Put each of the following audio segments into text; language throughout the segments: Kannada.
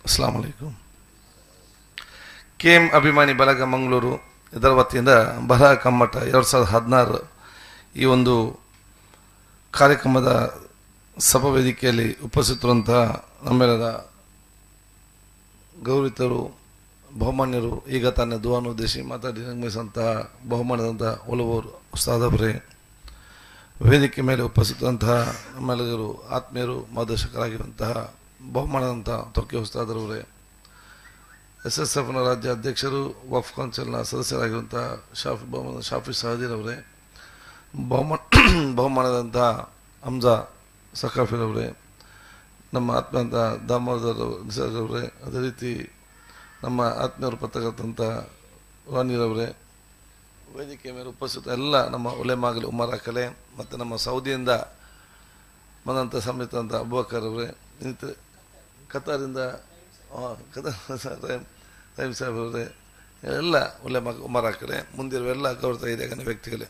ಅಸ್ಲಾಂ ವಲೈಕುಂ ಕೆ ಎಂ ಅಭಿಮಾನಿ ಬಳಗ ಮಂಗಳೂರು ಇದರ ವತಿಯಿಂದ ಬರಹ ಕಮ್ಮಟ ಎರಡು ಸಾವಿರದ ಹದಿನಾರು ಈ ಒಂದು ಕಾರ್ಯಕ್ರಮದ ಸಭಾ ವೇದಿಕೆಯಲ್ಲಿ ಉಪಸ್ಥಿತರುವಂತಹ ನಮ್ಮೆಲ್ಲರ ಗೌರವಿತರು ಬಹುಮಾನ್ಯರು ಈಗ ತಾನೇ ದುವಾನು ಉದ್ದೇಶಿ ಮಾತಾಡಿ ನಿರ್ಮಿಸಿದಂತಹ ಬಹುಮಾನದಂತಹ ಒಲವರು ಉಸ್ತಾದವರೇ ವೇದಿಕೆ ಮೇಲೆ ಉಪಸ್ಥಿತರಂತಹ ನಮ್ಮೆಲ್ಲರೂ ಆತ್ಮೀಯರು ಮಾರ್ಗದರ್ಶಕರಾಗಿರುವಂತಹ ಬಹುಮಾನದಂತಹ ತೊಕ್ಕೆ ಉಸ್ತಾದರವರೇ ಎಸ್ ಎಸ್ ಎಫ್ನ ರಾಜ್ಯ ಅಧ್ಯಕ್ಷರು ವಫ್ ಕೌನ್ಸಿಲ್ನ ಸದಸ್ಯರಾಗಿರುವಂತಹ ಶಾಫಿ ಬಹುಮಾನ ಶಾಫಿ ಸಹದೀರವರೇ ಬಹುಮಾನ ಬಹುಮಾನದಂತಹ ಹಮ್ಜಾ ಸಕಾಫಿರವರೇ ನಮ್ಮ ಆತ್ಮೀಯಂತ ದಾಮೋದರ ನಿಸರ್ಗವರೇ ಅದೇ ರೀತಿ ನಮ್ಮ ಆತ್ಮೀಯರು ಪತ್ರಕರ್ತಂತ ರಾಣಿರವರೇ ವೇದಿಕೆ ಮೇಲೆ ಉಪಸ್ಥಿತ ಎಲ್ಲ ನಮ್ಮ ಉಲೆಮಾಗಲಿ ಉಮರ ಕಲೆ ಮತ್ತು ನಮ್ಮ ಸೌದಿಯಿಂದ ಬಂದಂಥ ಸಮೇತ ಅಬುಬಕರ್ ಅವರೇ ಇನ್ನಿತರ ಕತಾರಿಂದ ಆ, ಕತಾರ್ ರಹೀಮ್ ರಹೀಮ್ ಸಾಹೇಬ್ ಅವರೇ ಎಲ್ಲ ಉಲೆಮ ಉಮರ ಕಲೆ ಮುಂದಿರುವ ಎಲ್ಲ ಗೌರವ ಹಿರಿಯ ವ್ಯಕ್ತಿಗಳೇ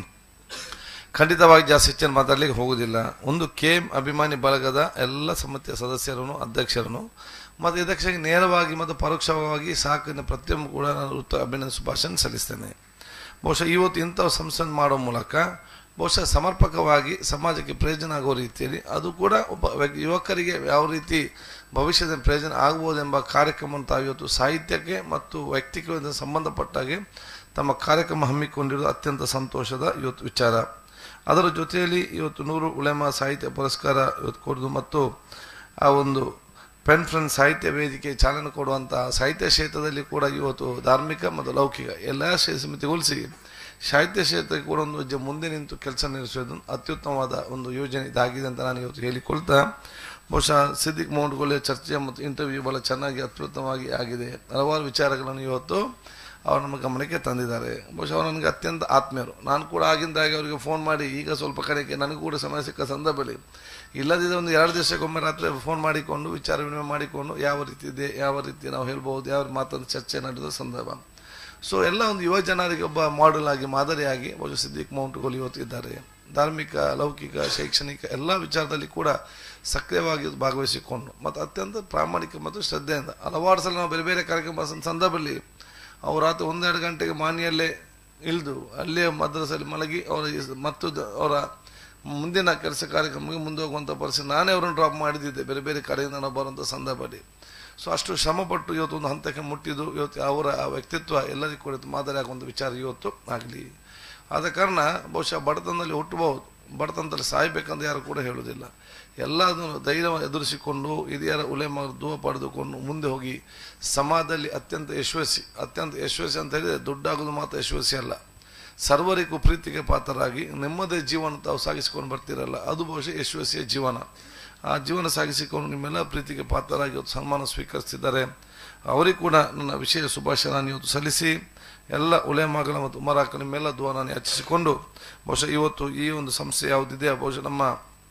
ಖಂಡಿತವಾಗಿ ಜಾಸ್ತಿ ಹೆಚ್ಚಿನ ಮಾತಾಡ್ಲಿಕ್ಕೆ ಹೋಗುವುದಿಲ್ಲ ಒಂದು ಕೆ ಎಂ ಅಭಿಮಾನಿ ಬಳಗದ ಎಲ್ಲ ಸಮಿತಿಯ ಸದಸ್ಯರನ್ನು ಅಧ್ಯಕ್ಷರನ್ನು ಮತ್ತು ಇದಕ್ಕೆ ನೇರವಾಗಿ ಮತ್ತು ಪರೋಕ್ಷವಾಗಿ ಸಾಕಿನ ಪ್ರತಿಯೊಬ್ಬರು ಕೂಡ ನಾನು ವೃತ್ತ ಅಭಿನಂದನೆ ಶುಭಾಶಯ ಸಲ್ಲಿಸ್ತೇನೆ ಬಹುಶಃ ಇವತ್ತು ಇಂಥ ಸಂಸ್ಥೆ ಮಾಡೋ ಮೂಲಕ ಬಹುಶಃ ಸಮರ್ಪಕವಾಗಿ ಸಮಾಜಕ್ಕೆ ಪ್ರಯೋಜನ ಆಗೋ ರೀತಿಯಲ್ಲಿ ಅದು ಕೂಡ ಒಬ್ಬ ವ್ಯ- ಯುವಕರಿಗೆ ಯಾವ ರೀತಿ ಭವಿಷ್ಯದ ಪ್ರಯೋಜನ ಆಗ್ಬೋದೆಂಬ ಕಾರ್ಯಕ್ರಮವನ್ನು ತಾವು ಇವತ್ತು ಸಾಹಿತ್ಯಕ್ಕೆ ಮತ್ತು ವ್ಯಕ್ತಿತ್ವದಿಂದ ಸಂಬಂಧಪಟ್ಟಾಗೆ ತಮ್ಮ ಕಾರ್ಯಕ್ರಮ ಹಮ್ಮಿಕೊಂಡಿರುವುದು ಅತ್ಯಂತ ಸಂತೋಷದ ಇವತ್ತು ವಿಚಾರ ಅದರ ಜೊತೆಯಲ್ಲಿ ಇವತ್ತು ನೂರು ಉಳೆಮ ಸಾಹಿತ್ಯ ಪುರಸ್ಕಾರ ಇವತ್ತು ಕೊಡೋದು ಮತ್ತು ಆ ಒಂದು ಪೆನ್ ಫ್ರೆಂಡ್ ಸಾಹಿತ್ಯ ವೇದಿಕೆ ಚಾಲನೆ ಕೊಡುವಂತಹ ಸಾಹಿತ್ಯ ಕ್ಷೇತ್ರದಲ್ಲಿ ಕೂಡ ಇವತ್ತು ಧಾರ್ಮಿಕ ಮತ್ತು ಲೌಕಿಕ ಎಲ್ಲ ಶ್ರೇ ಸಮಿತಿಗೊಳಿಸಿ ಸಾಹಿತ್ಯ ಕ್ಷೇತ್ರಕ್ಕೆ ಕೂಡ ಒಂದು ಜ- ಮುಂದೆ ನಿಂತು ಕೆಲಸ ನಿರ್ವಹಿಸೋದು ಅತ್ಯುತ್ತಮವಾದ ಒಂದು ಯೋಜನೆ ಇದಾಗಿದೆ ಅಂತ ನಾನು ಇವತ್ತು ಹೇಳಿಕೊಳ್ತಾ ಬಹುಶಃ ಸಿದ್ದಿಕ್ ಮೌಂಟ್ಗೊಳ್ಳೆ ಚರ್ಚೆ ಮತ್ತು ಇಂಟರ್ವ್ಯೂ ಬಹಳ ಚೆನ್ನಾಗಿ ಅತ್ಯುತ್ತಮವಾಗಿ ಆಗಿದೆ ಹಲವಾರು ವಿಚಾರಗಳನ್ನು ಇವತ್ತು ಅವರು ನಮ್ಮ ಗಮನಕ್ಕೆ ತಂದಿದ್ದಾರೆ ಬಹುಶಃ ಅವರು ನನಗೆ ಅತ್ಯಂತ ಆತ್ಮೀಯರು ನಾನು ಕೂಡ ಆಗಿಂದಾಗಿ ಅವರಿಗೆ ಫೋನ್ ಮಾಡಿ ಈಗ ಸ್ವಲ್ಪ ಕಡೆಗೆ ನನಗೂ ಕೂಡ ಸಮಯ ಸಿಕ್ಕ ಸಂದರ್ಭದಲ್ಲಿ ಇಲ್ಲದಿದ್ದರೆ ಒಂದು ಎರಡು ದಿವಸಕ್ಕೊಮ್ಮೆ ರಾತ್ರಿ ಫೋನ್ ಮಾಡಿಕೊಂಡು ವಿಚಾರ ವಿನಿಮಯ ಮಾಡಿಕೊಂಡು ಯಾವ ರೀತಿ ಇದೆ ಯಾವ ರೀತಿ ನಾವು ಹೇಳ್ಬೋದು ಯಾವ ಮಾತನ್ನು ಚರ್ಚೆ ನಡೆದ ಸಂದರ್ಭ ಸೊ ಎಲ್ಲ ಒಂದು ಯುವ ಜನರಿಗೆ ಒಬ್ಬ ಮಾಡೆಲ್ ಆಗಿ ಮಾದರಿಯಾಗಿ ಬಹುಶಃ ಸಿದ್ದಿಕ್ ಮೌಂಟ್ಗಳು ಇವತ್ತು ಇದ್ದಾರೆ ಧಾರ್ಮಿಕ ಲೌಕಿಕ ಶೈಕ್ಷಣಿಕ ಎಲ್ಲ ವಿಚಾರದಲ್ಲಿ ಕೂಡ ಸಕ್ರಿಯವಾಗಿ ಭಾಗವಹಿಸಿಕೊಂಡು ಮತ್ತು ಅತ್ಯಂತ ಪ್ರಾಮಾಣಿಕ ಮತ್ತು ಶ್ರದ್ಧೆಯಿಂದ ಹಲವಾರು ಸಲ ನಾವು ಬೇರೆ ಬೇರೆ ಕಾರ್ಯಕ್ರಮ ಸಂದ- ಸಂದರ್ಭದಲ್ಲಿ ಅವರು ರಾತ್ರಿ ಒಂದೆರಡು ಗಂಟೆಗೆ ಮಾನಿಯಲ್ಲೇ ಇಳಿದು ಅಲ್ಲೇ ಮದ್ರಸಲ್ಲಿ ಮಲಗಿ ಅವರ ಈ- ಮತ್ತು ದ- ಅವರ ಮುಂದಿನ ಕೆಲಸ ಕಾರ್ಯಕ್ರಮಕ್ಕೆ ಮುಂದೆ ಹೋಗುವಂಥ ಪರಿಸ್ಥಿತಿ ನಾನೇ ಅವರನ್ನು ಡ್ರಾಪ್ ಮಾಡಿದ್ದೆ ಬೇರೆ ಬೇರೆ ಕಡೆಯಿಂದ ನಾವು ಬರುವಂಥ ಸಂದರ್ಭದಲ್ಲಿ ಸೊ ಅಷ್ಟು ಶ್ರಮಪಟ್ಟು ಇವತ್ತು ಒಂದು ಹಂತಕ್ಕೆ ಮುಟ್ಟಿದ್ದು ಇವತ್ತು ಅವರ ಆ ವ್ಯಕ್ತಿತ್ವ ಎಲ್ಲರಿಗೂ ಕೂಡ ಮಾದರಿ ಆಗುವಂಥ ವಿಚಾರ ಇವತ್ತು ಆಗಲಿ ಆದ ಕಾರಣ ಬಹುಶಃ ಬಡತನದಲ್ಲಿ ಹುಟ್ಟಬಹುದು ಬಡತನದಲ್ಲಿ ಸಾಯ್ಬೇಕಂತ ಯಾರು ಕೂಡ ಹೇಳುವುದಿಲ್ಲ ಎಲ್ಲದನ್ನು ಧೈರ್ಯ ಎದುರಿಸಿಕೊಂಡು ಹಿರಿಯರ ಉಲೆಮ ದೂವ ಪಡೆದುಕೊಂಡು ಮುಂದೆ ಹೋಗಿ ಸಮಾಜದಲ್ಲಿ ಅತ್ಯಂತ ಯಶಸ್ವಿ ಅತ್ಯಂತ ಯಶಸ್ವಿ ಅಂತ ಹೇಳಿದರೆ ದುಡ್ಡಾಗೋದು ಮಾತ್ರ ಯಶಸ್ವಿ ಅಲ್ಲ ಸರ್ವರಿಗೂ ಪ್ರೀತಿಗೆ ಪಾತ್ರರಾಗಿ ನೆಮ್ಮದಿ ಜೀವನ ತಾವು ಸಾಗಿಸಿಕೊಂಡು ಬರ್ತಿರಲ್ಲ ಅದು ಬಹುಶಃ ಯಶಸ್ವಿಯ ಜೀವನ ಆ ಜೀವನ ಸಾಗಿಸಿಕೊಂಡು ನಿಮ್ಮೆಲ್ಲ ಪ್ರೀತಿಗೆ ಪಾತ್ರರಾಗಿ ಇವತ್ತು ಸನ್ಮಾನ ಸ್ವೀಕರಿಸಿದ್ದಾರೆ ಅವರಿಗೂ ಕೂಡ ನನ್ನ ವಿಶೇಷ ಶುಭಾಶಯ ನಾನು ಇವತ್ತು ಸಲ್ಲಿಸಿ ಎಲ್ಲ ಉಲೆಮಾಗಳ ಮತ್ತು ಉಮರಾಕ ನಿಮ್ಮೆಲ್ಲ ದುವ ನಾನು ಯಾಚಿಸಿಕೊಂಡು ಬಹುಶಃ ಇವತ್ತು ಈ ಒಂದು ಸಂಸ್ಥೆ ಯಾವುದಿದೆ ಬಹುಶಃ ನಮ್ಮ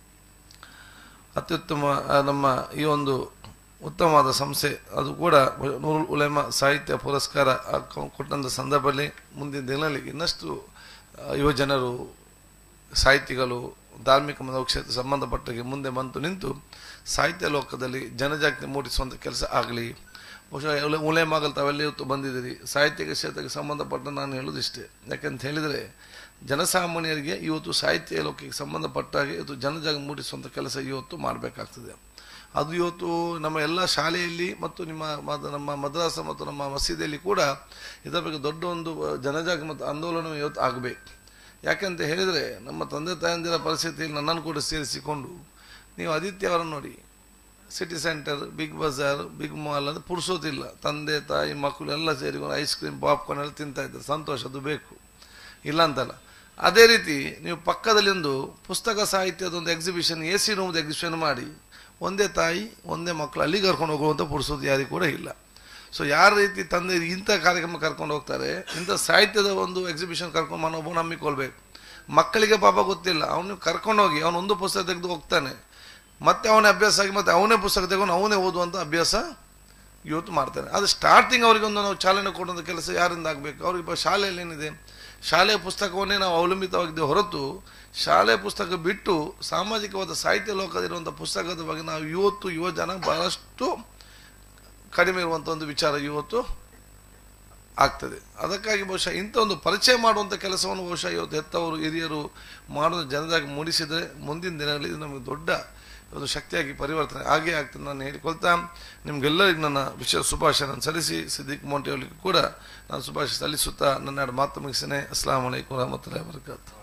ಅತ್ಯುತ್ತಮ ಆ, ನಮ್ಮ ಈ ಒಂದು ಉತ್ತಮವಾದ ಸಂಸ್ಥೆ ಅದು ಕೂಡ ನೂರು ಉಲೆಮ ಸಾಹಿತ್ಯ ಪುರಸ್ಕಾರ ಆ ಕೊ- ಕೊಟ್ಟಂಥ ಸಂದರ್ಭದಲ್ಲಿ ಮುಂದಿನ ದಿನಗಳಲ್ಲಿ ಇನ್ನಷ್ಟು ಆ, ಯುವ ಜನರು ಸಾಹಿತಿಗಳು ಧಾರ್ಮಿಕ ಮತ್ತು ಕ್ಷೇತ್ರ ಸಂಬಂಧಪಟ್ಟಾಗೆ ಮುಂದೆ ಬಂತು ನಿಂತು ಸಾಹಿತ್ಯ ಲೋಕದಲ್ಲಿ ಜನಜಾಗೃತಿ ಮೂಡಿಸುವಂಥ ಕೆಲಸ ಆಗಲಿ ಬಹುಶಃ ಎಲ್ಲ ಉಲೆಮಾಗಲ್ ತಾವೆಲ್ಲ ಇವತ್ತು ಬಂದಿದ್ದೀರಿ ಸಾಹಿತ್ಯ ಕ್ಷೇತ್ರಕ್ಕೆ ಸಂಬಂಧಪಟ್ಟ ನಾನು ಹೇಳೋದಿಷ್ಟೇ ಯಾಕಂತ ಹೇಳಿದರೆ ಜನಸಾಮಾನ್ಯರಿಗೆ ಇವತ್ತು ಸಾಹಿತ್ಯ ಲೋಕಕ್ಕೆ ಸಂಬಂಧಪಟ್ಟ ಹಾಗೆ ಇವತ್ತು ಜನಜಾಗ ಮೂಡಿಸುವಂಥ ಕೆಲಸ ಇವತ್ತು ಮಾಡಬೇಕಾಗ್ತದೆ ಅದು ಇವತ್ತು ನಮ್ಮ ಎಲ್ಲ ಶಾಲೆಯಲ್ಲಿ ಮತ್ತು ನಿಮ್ಮ ಮದ- ನಮ್ಮ ಮದ್ರಾಸ ಮತ್ತು ನಮ್ಮ ಮಸೀದಿಯಲ್ಲಿ ಕೂಡ ಇದರ ಬಗ್ಗೆ ದೊಡ್ಡ ಒಂದು ಜನಜಾಗ ಮತ್ತು ಆಂದೋಲನ ಇವತ್ತು ಆಗಬೇಕು ಯಾಕಂತ ಹೇಳಿದರೆ ನಮ್ಮ ತಂದೆ ತಾಯಂದಿರ ಪರಿಸ್ಥಿತಿಯಲ್ಲಿ ನನ್ನನ್ನು ಕೂಡ ಸೇರಿಸಿಕೊಂಡು ನೀವು ಆದಿತ್ಯ ಅವರನ್ನು ನೋಡಿ city centre Big Bazaar big mall ಅದು ಪುರ್ಸೋದಿಲ್ಲ ತಂದೆ ತಾಯಿ ಮಕ್ಕಳು ಎಲ್ಲ ಸೇರಿಕೊಂಡು ಐಸ್ ಕ್ರೀಮ್ ಪಾಪ್ಕಾರ್ನ್ ಎಲ್ಲ ತಿಂತಾ ಇದ್ದಾರೆ ಸಂತೋಷ ಅದು ಬೇಕು ಇಲ್ಲ ಅಂತಲ್ಲ ಅದೇ ರೀತಿ ನೀವು ಪಕ್ಕದಲ್ಲಿ ಒಂದು ಪುಸ್ತಕ ಸಾಹಿತ್ಯದ ಒಂದು ಎಕ್ಸಿಬಿಷನ್ ಎ ಸಿ ರೂಮ್ದು ಎಕ್ಸಿಬಿಷನ್ ಮಾಡಿ ಒಂದೇ ತಾಯಿ ಒಂದೇ ಮಕ್ಕಳು ಅಲ್ಲಿಗೆ ಕರ್ಕೊಂಡು ಹೋಗುವಂಥ ಪುರುಸೋದು ಯಾರಿಗೂ ಕೂಡ ಇಲ್ಲ ಸೊ ಯಾರ ರೀತಿ ತಂದೆ ಇಂಥ ಕಾರ್ಯಕ್ರಮ ಕರ್ಕೊಂಡು ಹೋಗ್ತಾರೆ ಇಂಥ ಸಾಹಿತ್ಯದ ಒಂದು ಎಕ್ಸಿಬಿಷನ್ ಕರ್ಕೊಂಡು ಮನೋಭಾವ ನಂಬಿಕೊಳ್ಬೇಕು ಮಕ್ಕಳಿಗೆ ಪಾಪ ಗೊತ್ತಿಲ್ಲ ಅವನು ಕರ್ಕೊಂಡೋಗಿ ಅವನು ಒಂದು ಪುಸ್ತಕ ತೆಗೆದು ಹೋಗ್ತಾನೆ ಮತ್ತೆ ಅವನೇ ಅಭ್ಯಾಸ ಆಗಿ ಮತ್ತೆ ಅವನೇ ಪುಸ್ತಕ ತೆಗೆದು ಅವನೇ ಓದುವಂಥ ಅಭ್ಯಾಸ ಇವತ್ತು ಮಾಡ್ತಾನೆ ಅದು ಸ್ಟಾರ್ಟಿಂಗ್ ಅವರಿಗೊಂದು ನಾವು ಚಾಲನೆ ಕೊಡುವಂಥ ಕೆಲಸ ಯಾರಿಂದ ಆಗಬೇಕು ಅವ್ರಿಗೆ ಇವಾಗ ಶಾಲೆಯಲ್ಲಿ ಏನಿದೆ ಶಾಲೆಯ ಪುಸ್ತಕವನ್ನೇ ನಾವು ಅವಲಂಬಿತವಾಗಿದ್ದೇವೆ ಹೊರತು ಶಾಲೆ ಪುಸ್ತಕ ಬಿಟ್ಟು ಸಾಮಾಜಿಕವಾದ ಸಾಹಿತ್ಯ ಲೋಕದಲ್ಲಿರುವಂಥ ಪುಸ್ತಕದ ಬಗ್ಗೆ ನಾವು ಇವತ್ತು ಯುವ ಜನ ಬಹಳಷ್ಟು ಕಡಿಮೆ ಇರುವಂಥ ಒಂದು ವಿಚಾರ ಇವತ್ತು ಆಗ್ತದೆ ಅದಕ್ಕಾಗಿ ಬಹುಶಃ ಇಂಥ ಒಂದು ಪರಿಚಯ ಮಾಡುವಂಥ ಕೆಲಸವನ್ನು ಬಹುಶಃ ಇವತ್ತು ಹೆತ್ತವರು ಹಿರಿಯರು ಮಾಡೋದು ಜನರಾಗಿ ಮೂಡಿಸಿದರೆ ಮುಂದಿನ ದಿನಗಳಲ್ಲಿ ಇದು ನಮಗೆ ದೊಡ್ಡ ಒಂದು ಶಕ್ತಿಯಾಗಿ ಪರಿವರ್ತನೆ ಆಗೇ ಆಗ್ತದೆ ನಾನು ಹೇಳಿಕೊಳ್ತಾ ನಿಮಗೆಲ್ಲರಿಗೂ ನನ್ನ ವಿಶೇಷ ಶುಭಾಶಯ ಸಲ್ಲಿಸಿ ಸಿದ್ದಿಕ್ ಮೋಂಟಿ ಅವರಿಗೆ ಕೂಡ ನಾನು ಶುಭಾಶಯ ಸಲ್ಲಿಸುತ್ತಾ ನನ್ನ ಎರಡು ಮಾತು ಮುಗಿಸ್ತೇನೆ ಅಸ್ಲಾಂ ವಲೈಕುಮ್ ವರಹಮತುಲ್ಲಾಹಿ ವಬರಕಾತು